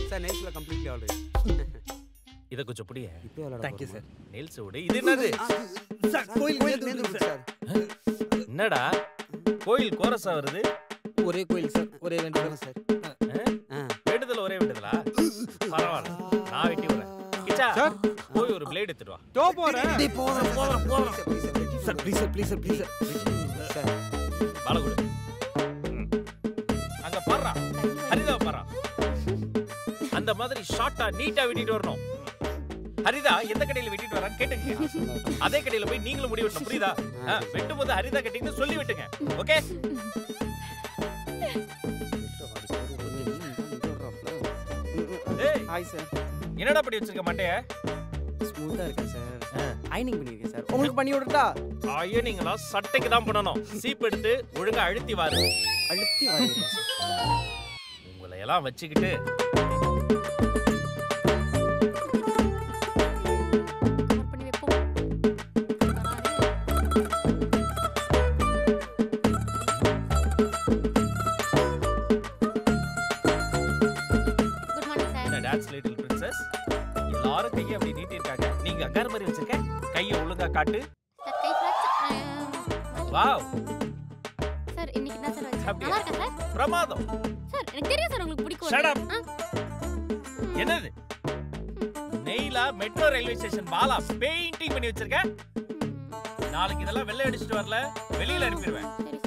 Sir நெய்ஸ்ல completely already இத கொஞ்சம் புடிய இப்போ விளையாட தேங்க்யூ சார் நெயில்ஸ் விடு இது என்னது சார் கோயில் கோயில் நேர்ந்து விடுங்க சார் என்னடா கோயில் கோரஸா வருது ஒரே கோயில் சார் ஒரே வேண்டியது சார் ஆ? ஆ வேண்டுதல் ஒரே வேண்டுதலா பரவாயில்ல நான் வெட்டி வரேன் கிச்சா போய் ஒரு பிளேட் எடுத்துட்டு வா தோ போறேன் டேய் போறோம் போறோம் போறோம் please sir sir please sir please sir please sir sir பாலகுடு அங்க பாடுறா ஹரிதா பாடுறா அந்த மாதிரி ஷார்ட்டா நீட்டா வெட்டிட்டு வரணும் ஹரிதா எந்த கடையில வெட்டிட்டு வரான்னு கேட்டுங்க அதே கடையில போய் நீங்களும் முடி வெட்டணும் புரியுதா ஆ, வெட்டும் போது ஹரிதா கட்டிங்கன்னு சொல்லி வெட்டுங்க ஓகே ஏய் ஹாய் சார் என்னடா பண்ணி வச்சிருக்க மாட்டைய ஸ்மூத்தா இருக்கா சார் ஐனிங் பண்ணிருக்கேன் சார் உங்களுக்கு பண்ணி விடட்டா ஐயோ நீங்களா சட்டைக்கு தான் பண்ணணும் சீப் எடுத்து ஒழுங்கா அழுத்தி வாரு அழுத்தி வாங்கிடுறேன் சார் உங்களை எல்லாம் வச்சுக்கிட்டு கவர் பண்ணி வைப்போம் குட் மார்னிங் சார் என்ன டான்ஸ் லிட்டில் பிரின்சஸ் எல்லாரும் கையை அப்படி நீட்டி இருக்காங்க நீங்க அங்கார மாதிரி வச்சிருக்க கையை ஒழுங்கா காட்டு சார் கை ஃப்ராக்சர் வாவ் சார் இன்னைக்கு என்ன சார் வச்சு அப்படியா? நல்லா இருக்கா சார் பிரமாதம் சார் எனக்கு தெரியும் சார் உங்களுக்கு பிடிக்கும் Shut up. ஆ, என்னது நெய்லா மெட்ரோ ரயில்வே ஸ்டேஷன் பாலா பெயிண்டிங் பண்ணி வச்சிருக்க ம், நாளைக்கு இதெல்லாம் வெள்ளை அடிச்சுட்டு வரல வெளியில அனுப்பிடுவேன் சரி